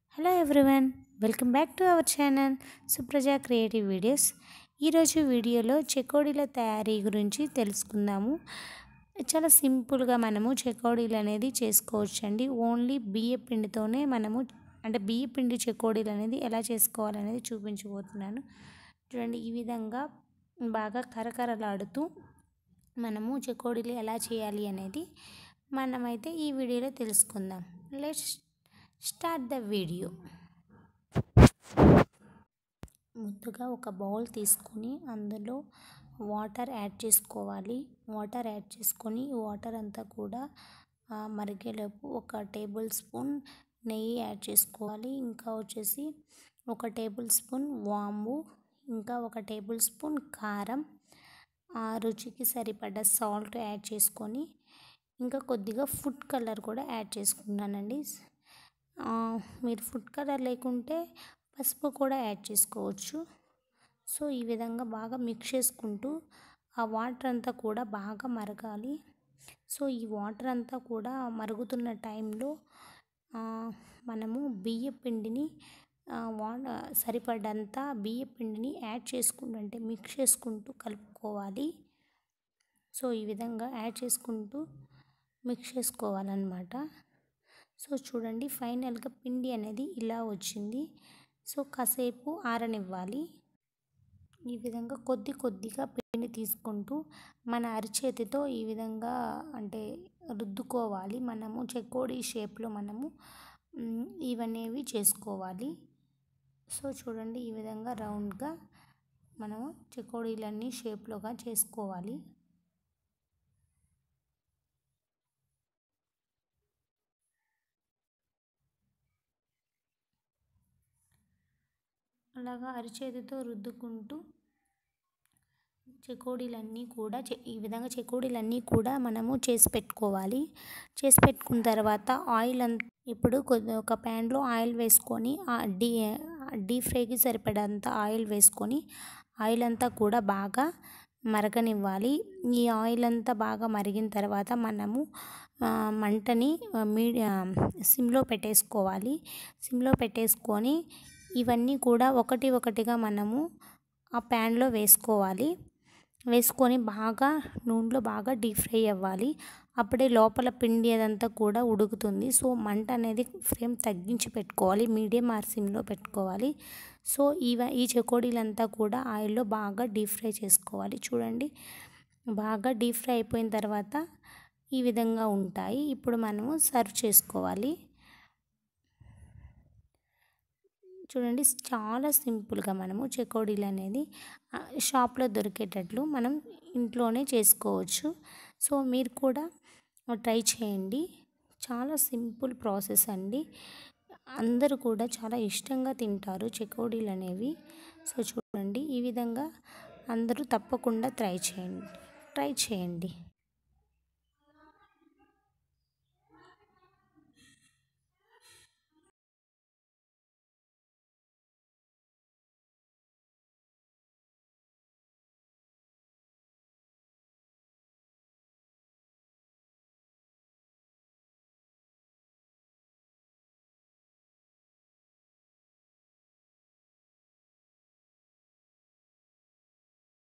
hello everyone welcome back to our channel Supraja creative videos ఈరోజు వీడియోలో చెకోడీల తయారీ గురించి తెలుసుకుందాము చాలా సింపుల్గా మనము చెకోడీలు అనేది చేసుకోవచ్చండి ఓన్లీ బియ్య పిండితోనే మనము అంటే బియ్య పిండి చెకోడీలు అనేది ఎలా చేసుకోవాలనేది చూపించబోతున్నాను చూడండి ఈ విధంగా బాగా కరకరలాడుతూ మనము చెకోడీలు ఎలా చేయాలి అనేది మనమైతే ఈ వీడియోలో తెలుసుకుందాం లెట్స్ స్టార్ట్ ద వీడియో ముందుగా ఒక బౌల్ తీసుకొని అందులో వాటర్ యాడ్ చేసుకోవాలి వాటర్ యాడ్ చేసుకొని వాటర్ అంతా కూడా మరిగేలోపు ఒక టేబుల్ స్పూన్ నెయ్యి యాడ్ చేసుకోవాలి ఇంకా వచ్చేసి ఒక టేబుల్ స్పూన్ వాము ఇంకా ఒక టేబుల్ స్పూన్ కారం ఆ రుచికి సరిపడ్డ సాల్ట్ యాడ్ చేసుకొని ఇంకా కొద్దిగా ఫుడ్ కలర్ కూడా యాడ్ చేసుకున్నానండి మీరు ఫుడ్ కలర్ లేకుంటే పసుపు కూడా యాడ్ చేసుకోవచ్చు సో ఈ విధంగా బాగా మిక్స్ చేసుకుంటూ ఆ వాటర్ అంతా కూడా బాగా మరగాలి సో ఈ వాటర్ అంతా కూడా మరుగుతున్న టైంలో మనము బియ్య పిండిని వా సరిపడంత బియ్య పిండిని యాడ్ చేసుకుంటూ అంటే మిక్స్ చేసుకుంటూ కలుపుకోవాలి సో ఈ విధంగా యాడ్ చేసుకుంటూ మిక్స్ చేసుకోవాలన్నమాట సో చూడండి ఫైనల్గా పిండి అనేది ఇలా వచ్చింది సో కాసేపు ఆరనివ్వాలి ఈ విధంగా కొద్ది కొద్దిగా పిండి తీసుకుంటూ మన అరిచేతితో ఈ విధంగా అంటే రుద్దుకోవాలి మనము చెకోడీ షేప్లో మనము ఇవనేవి చేసుకోవాలి సో చూడండి ఈ విధంగా రౌండ్గా మనము చెకోడీలన్నీ షేప్లోగా చేసుకోవాలి అలాగా అరిచేతితో రుద్దుకుంటూ చెకోడీలన్నీ కూడా ఈ విధంగా చెకోడీలన్నీ కూడా మనము చేసి పెట్టుకోవాలి చేసి పెట్టుకున్న తర్వాత ఆయిల్ అంత ఇప్పుడు కొద్ది ఒక ప్యాన్లో ఆయిల్ వేసుకొని డీ డీప్ ఫ్రైకి సరిపడంత ఆయిల్ వేసుకొని ఆయిల్ అంతా కూడా బాగా మరగనివ్వాలి ఈ ఆయిల్ అంతా బాగా మరిగిన తర్వాత మనము మంటని మీడియం సిమ్లో పెట్టేసుకోవాలి సిమ్లో పెట్టేసుకొని ఇవన్నీ కూడా ఒకటి ఒకటిగా మనము ఆ ప్యాన్లో వేసుకోవాలి వేసుకొని బాగా నూనెలో బాగా డీప్ ఫ్రై అవ్వాలి అప్పుడే లోపల పిండి అదంతా కూడా ఉడుకుతుంది సో మంట అనేది ఫ్లేమ్ తగ్గించి పెట్టుకోవాలి మీడియం ఆర్ సిమ్లో పెట్టుకోవాలి సో ఇవ ఈ చెకోడీలంతా కూడా ఆయిల్లో బాగా డీప్ ఫ్రై చేసుకోవాలి చూడండి బాగా డీప్ ఫ్రై అయిపోయిన తర్వాత ఈ విధంగా ఉంటాయి ఇప్పుడు మనము సర్వ్ చేసుకోవాలి చూడండి చాలా సింపుల్గా మనము చెకోడీలు అనేది షాప్లో దొరికేటట్లు మనం ఇంట్లోనే చేసుకోవచ్చు సో మీరు కూడా ట్రై చేయండి చాలా సింపుల్ ప్రాసెస్ అండి అందరూ కూడా చాలా ఇష్టంగా తింటారు చెకోడీలు అనేవి సో చూడండి ఈ విధంగా అందరూ తప్పకుండా ట్రై చేయండి ట్రై చేయండి